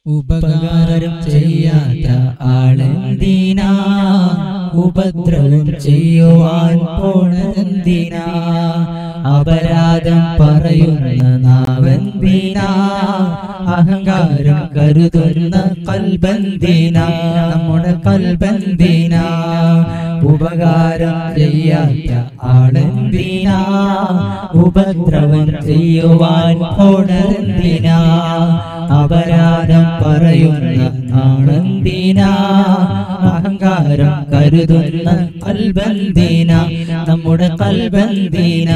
ഉപകാരം ചെയ്യാത്ത ആളെന്തിനാ ഉപദ്രവം ചെയ്യുവാൻ പോണതെന്തിനാ അപരാധം പറയുന്ന നാവെന്തിനാ അഹങ്കാരം കരുതുന്ന കൽബന്തിനാ നമ്മുടെ കൽബന്തിനാ ഉപകാരം ചെയ്യാത്ത ആളെന്തിനാ ഉപദ്രവം ചെയ്യുവാൻ പോണതെന്തിനാ അപരാധം പറയുന്ന ആണെന്തിനാ അഹങ്കാരം കരുതുന്ന കൽബന്തിന നമ്മുടെ കൽബന്തിന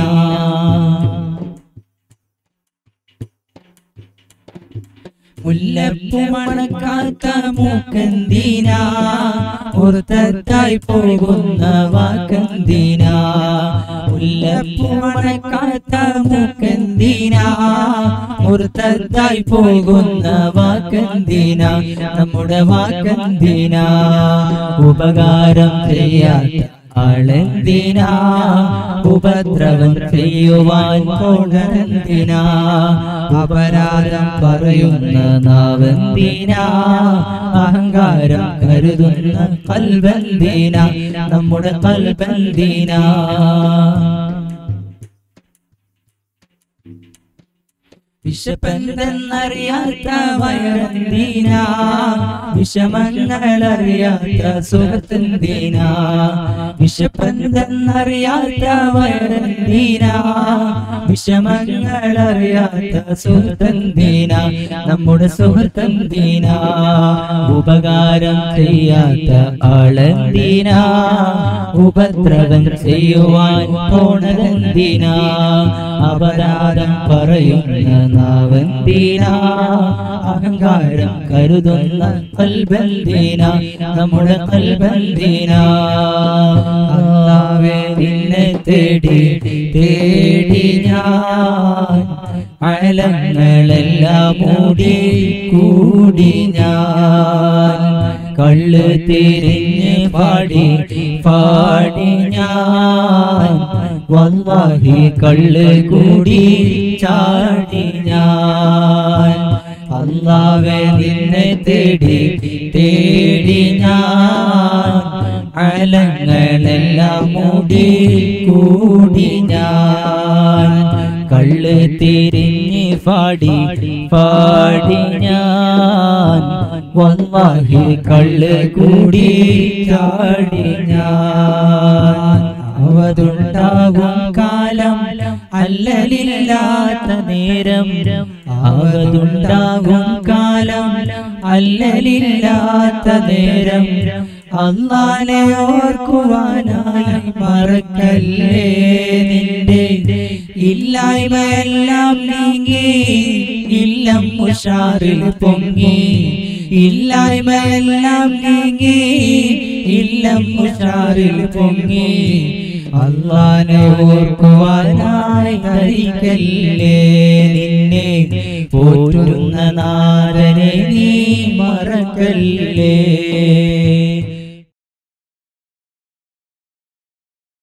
മുല്ലപ്പൂ മണക്കാത്ത മൂക്കന്തിനാ പുറത്തായി പോകുന്ന വാക്കന്തിനാ മുല്ലപ്പൂ മണക്കാത്ത മൂക്കന്തിനാ പുറത്തായി പോകുന്ന വാക്കന്തിനാ നമ്മുടെ വാക്കന്തിനാ ഉപകാരം ചെയ്യാത്ത ആളെന്തിനാ ഉപദ്രവം ചെയ്യുവാൻ പോകണെന്തിനാ അപരാധം പറയുന്ന നാവെന്തിനാ അഹങ്കാരം കരുതുന്ന കൽബന്തിന നമ്മുടെ കൽബന്തിന വിശപ്പെന്തെന്നറിയാത്ത വയറെന്തിനാ വിഷമങ്ങളറിയാത്ത സുഖത്തെന്തിനാ വിശപ്പെന്തെന്നറിയാത്ത വയറെന്തിനാ വിഷമങ്ങളറിയാത്ത സുഹൃത്തെന്തിനാ നമ്മുടെ സുഹൃത്തെന്തിനാ ഉപകാരം ചെയ്യാത്ത ആളെന്തിനാ ഉപദ്രവം ചെയ്യുവാൻ പോണതെന്തിനാ അപരാധം പറയുന്ന നാവെന്തിനാ അഹങ്കാരം കരുതുന്ന കൽബന്തിന നമ്മുടെ കൽബന്തിന അല്ലാവേ നിന്നെ തേടി തേടി ഞാൻ അയലങ്ങളെല്ലാം മൂടി കൂടി ഞാൻ കള്ള് തിരിഞ്ഞ് പാടി പാടി ഞാൻ വല്ലാഹി കള്ള് കൂടി ചാടി ഞാൻ അല്ലാവെ നിന്നെ തേടി തേടി ഞാൻ അലങ്ങളെല്ലാം മൂടി കൂടി ഞാൻ കള്ള് തിരിഞ്ഞ് പാടി പാടി ഞാൻ വല്ലാഹി കള്ള് കൂടി ചാടി ഞാൻ അവതുണ്ടാകും കാലം അല്ലലില്ലാത്ത നേരം അവതുണ്ടാകും കാലം അല്ലലില്ലാത്ത നേരം അള്ളാനെ ഓർക്കുവാനായി മറക്കല്ലേ നിന്റെ ഇല്ലായ്മയെല്ലാം നീങ്ങി ഇല്ലം ഉഷാറിൽ പൊങ്ങി ഇല്ലായ്മയെല്ലാം നീങ്ങി ഇല്ലം ഉഷാറിൽ പൊങ്ങി അള്ളാനെ ഓർക്കുവാനായി ധരിക്കല്ലേ നിന്നെ പോറ്റുന്ന നാരനെ നീ മറക്കല്ലേ